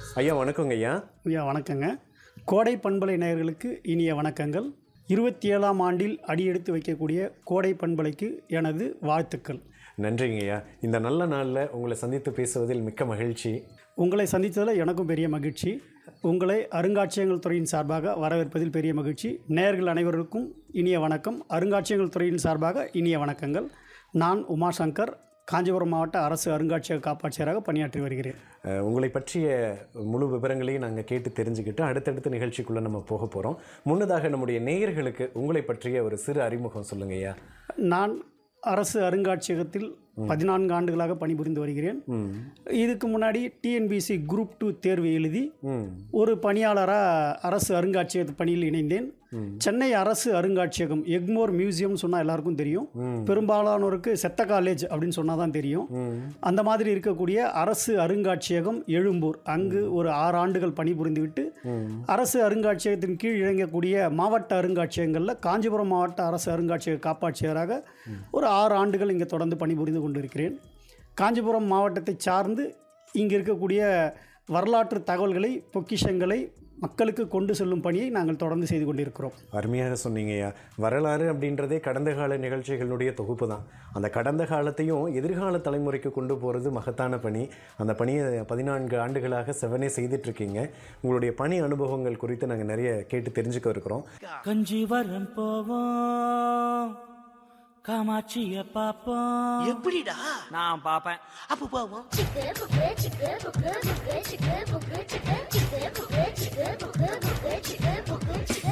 ஐயா வணக்கங்க ஐயா ஐயா வணக்கங்க கோடை பண்பலை நேயர்களுக்கு இனிய வணக்கங்கள் இருபத்தி ஏழாம் ஆண்டில் அடியெடுத்து வைக்கக்கூடிய கோடை பண்பலைக்கு எனது வாழ்த்துக்கள் நன்றிங்க ஐயா இந்த நல்ல நாளில் உங்களை சந்தித்து பேசுவதில் மிக்க மகிழ்ச்சி உங்களை சந்தித்ததில் எனக்கும் பெரிய மகிழ்ச்சி உங்களை அருங்காட்சியகங்கள் துறையின் சார்பாக வரவேற்பதில் பெரிய மகிழ்ச்சி நேயர்கள் அனைவருக்கும் இனிய வணக்கம் அருங்காட்சியகங்கள் துறையின் சார்பாக இனிய வணக்கங்கள் நான் உமாசங்கர் காஞ்சிபுரம் மாவட்ட அரசு அருங்காட்சியக காப்பாட்சியராக பணியாற்றி வருகிறேன் அஹ், உங்களை பற்றிய முழு விவரங்களையும் நாங்கள் கேட்டு தெரிஞ்சுக்கிட்டு அடுத்தடுத்த நிகழ்ச்சிக்குள்ளே நம்ம போக போகிறோம் முன்னதாக நம்முடைய நேயர்களுக்கு உங்களை பற்றிய ஒரு சிறு அறிமுகம் சொல்லுங்க ஐயா நான் அரசு அருங்காட்சியகத்தில் பதினான்கு ஆண்டுகளாக பணிபுரிந்து வருகிறேன் இதுக்கு முன்னாடி டிஎன்பிசி குரூப் டூ தேர்வு எழுதி ம் ஒரு பணியாளராக அரசு அருங்காட்சியக பணியில் இணைந்தேன் சென்னை அரசு அருங்காட்சியகம் எக்மோர் மியூசியம் சொன்னால் எல்லாருக்கும் தெரியும் பெரும்பாலானோருக்கு செத்த காலேஜ் அப்படின்னு சொன்னால் தான் தெரியும் அந்த மாதிரி இருக்கக்கூடிய அரசு அருங்காட்சியகம் எழும்பூர் அங்கு ஒரு ஆறு ஆண்டுகள் பணிபுரிந்துவிட்டு அரசு அருங்காட்சியகத்தின் கீழ் இயங்கக்கூடிய மாவட்ட அருங்காட்சியகங்களில் காஞ்சிபுரம் மாவட்ட அரசு அருங்காட்சியக காப்பாட்சியராக ஒரு ஆறு ஆண்டுகள் இங்கே தொடர்ந்து பணிபுரிந்து கொண்டிருக்கிறேன் காஞ்சிபுரம் மாவட்டத்தை சார்ந்து இங்கே இருக்கக்கூடிய வரலாற்று தகவல்களை பொக்கிஷங்களை மக்களுக்கு கொண்டு செல்லும் பணியை நாங்கள் தொடர்ந்து செய்து கொண்டிருக்கிறோம் அருமையாக சொன்னீங்க ஐயா வரலாறு அப்படின்றதே கடந்த கால நிகழ்ச்சிகளுடைய தொகுப்பு தான் அந்த கடந்த காலத்தையும் எதிர்கால தலைமுறைக்கு கொண்டு போகிறது மகத்தான பணி அந்த பணியை பதினான்கு ஆண்டுகளாக செவனே செய்துட்ருக்கீங்க உங்களுடைய பணி அனுபவங்கள் குறித்து நாங்கள் நிறைய கேட்டு தெரிஞ்சுக்க இருக்கிறோம் கஞ்சிவரம் போவோம் காமாட்சிய பாப்போம் எப்படிடா நான் பாப்பேன் அப்ப போவோம் chicken, bucket, chicken, bucket, bucket, chicken, bucket, chicken, chicken, bucket, chicken, bucket, bucket, chicken, bucket, chicken.